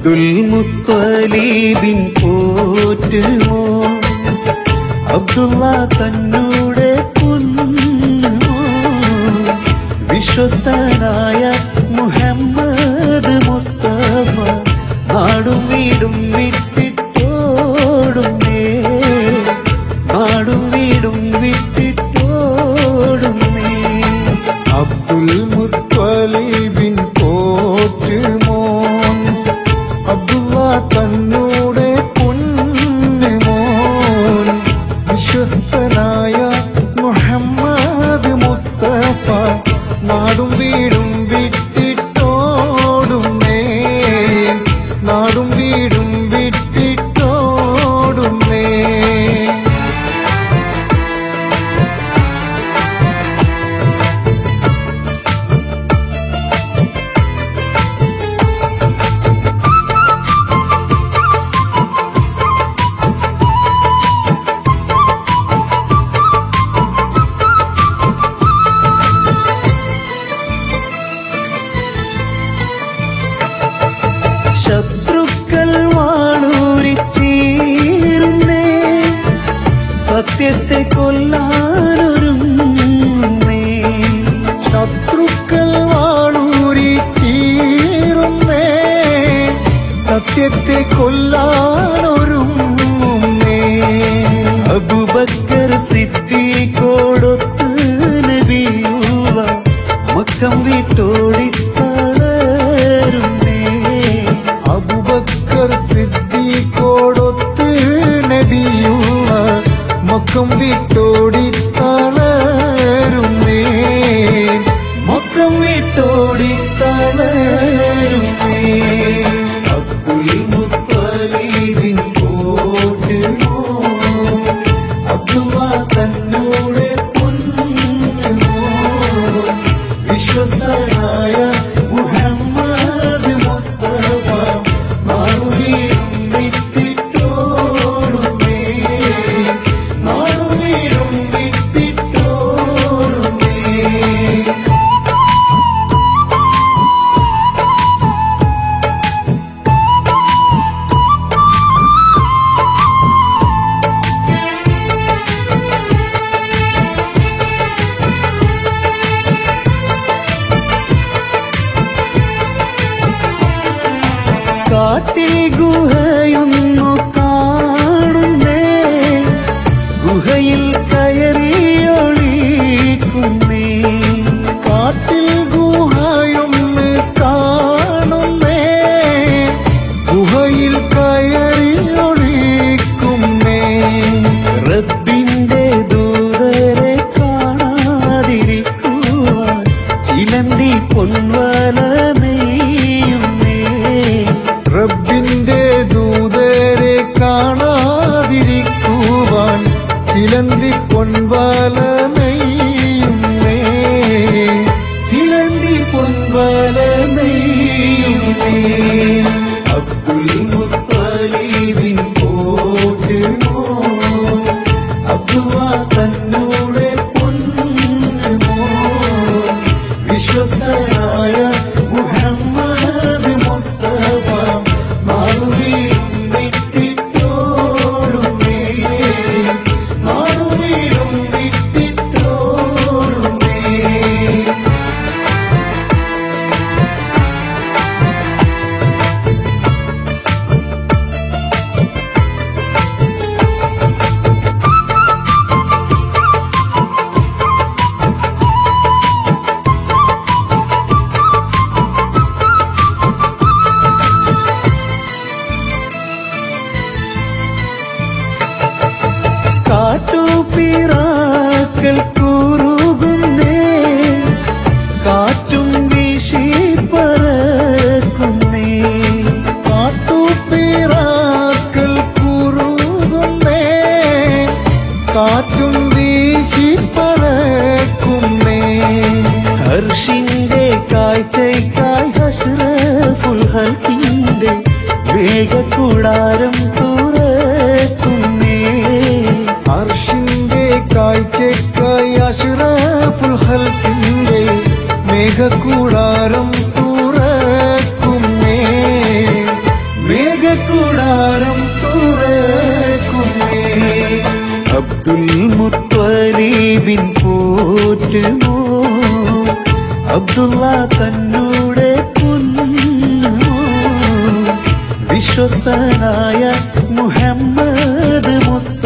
അബ്ദുൽ മുത്തലീബിൻ പോറ്റുമോ അബ്ദുള്ള തന്നൂടെ പൊന്നുമോ വിശ്വസ്തനായ മുഹമ്മദ് മുസ്തഫ നാടും വീടും വിട്ടിട്ടോടുന്നേ നാടും വീടും വിട്ടിട്ടോടുന്നേ അബ്ദുൽ മുത്തലിബിൻ പോറ്റുമോൻ അബ്ദുള്ള തന്നൂടെ പൊന്നുമോൻ വിശ്വസ്തനായ മുഹമ്മദ് മുസ്തഫ നാടും വീടും വിട്ടിട്ടോടുന്നേ നാടും വീടും വിട്ടിട്ടോടുന്നേ ശത്രുക്കൾ വാളൂരിച്ചീരുന്നേ സത്യത്തെ കൊല്ലാനൊരുങ്ങുന്നേ ശത്രുക്കൾ വാളൂരി ചീറുന്നേ സത്യത്തെ കൊല്ലാനൊരുങ്ങുന്നേ അബുബക്കർ സിദ്ദീഖോടൊത്ത് നബിയുള്ള മക്കം വിട്ടോടി തളരുന്നേ അബുബക്കർ സിദ്ദീഖോടൊത്ത് നബിയുള്ള മക്കം വിട്ടോടി തളരുന്നേ മക്കം വിട്ടോടി തളരുന്നേ അബ്ദുൽ മുത്തലീബിൻ പോറ്റുമോ അബ്ദുള്ള തന്നോടെ പൊന്നുമോ വിശ്വസ്തനായ മുഹമ്മദ് മുസ്തഫ നാടുവീടും വിട്ടിട്ടോടുന്നേ നാടുവീടും വിട്ടിട്ടോടുന്നേ കാട്ടിൽ ഗുഹയൊന്നു കാണുന്നേ ഗുഹയിൽ കയറി ഒളിക്കുന്നേ കാട്ടിൽ ഗുഹയൊന്ന് കാണുന്നേ ഗുഹയിൽ കയറി ഒളിക്കുന്നേ റബ്ബിന്റെ ദൂതരെ കാണാതിരിക്കുവാൻ ചിലന്തി പൊൻവല നെയ്യുന്നേ റബ്ബിന്റെ ദൂതരെ കാണാതിരിക്കുവാൻ ചിലന്തി പൊൻവാല നെയ്യുന്നേ ചിലന്തി പൊൻവല നെയ്യുന്നേ അബ്ദുൽ മുത്തലീബിൻ പോറ്റുമോ അബ്ദുള്ള തന്നോടെ പൊന്നുമോ വിശ്വസ്തനായ മുഹമ്മദ് മുസ്തഫ നാടുവീടും വിട്ടിട്ടോടുന്നേ നാടുവീടും വിട്ടിട്ടോടുന്നേ കാട്ടുപിറാക്കൾ കൂറുകുന്നേ കാറ്റും വീശി പറക്കുന്നേ കാട്ടുപീറാക്കൾ കുറുകുന്നേ കാറ്റും വീശി പറക്കുന്നേ ഹർഷിന്റെ കാഴ്ചയ്ക്കായി ഹഷ്റഫുൽ ഹൽക്കിന്റെ വേഗക്കൂടാരം തുറക്കുന്നേ അർഷിന്റെ കാഴ്ചക്കായി അഷ്റഫുൽ ഹൽക്കിന്റെ മേഘക്കൂടാരം തുറക്കുന്നേ അബ്ദുൽ മുത്വലീബിൻ പോറ്റുമോ അബ്ദുള്ള തന്നൂടെ പൊന്നുമോ വിശ്വസ്തനായ മുഹമ്മദ് മുസ്തഫ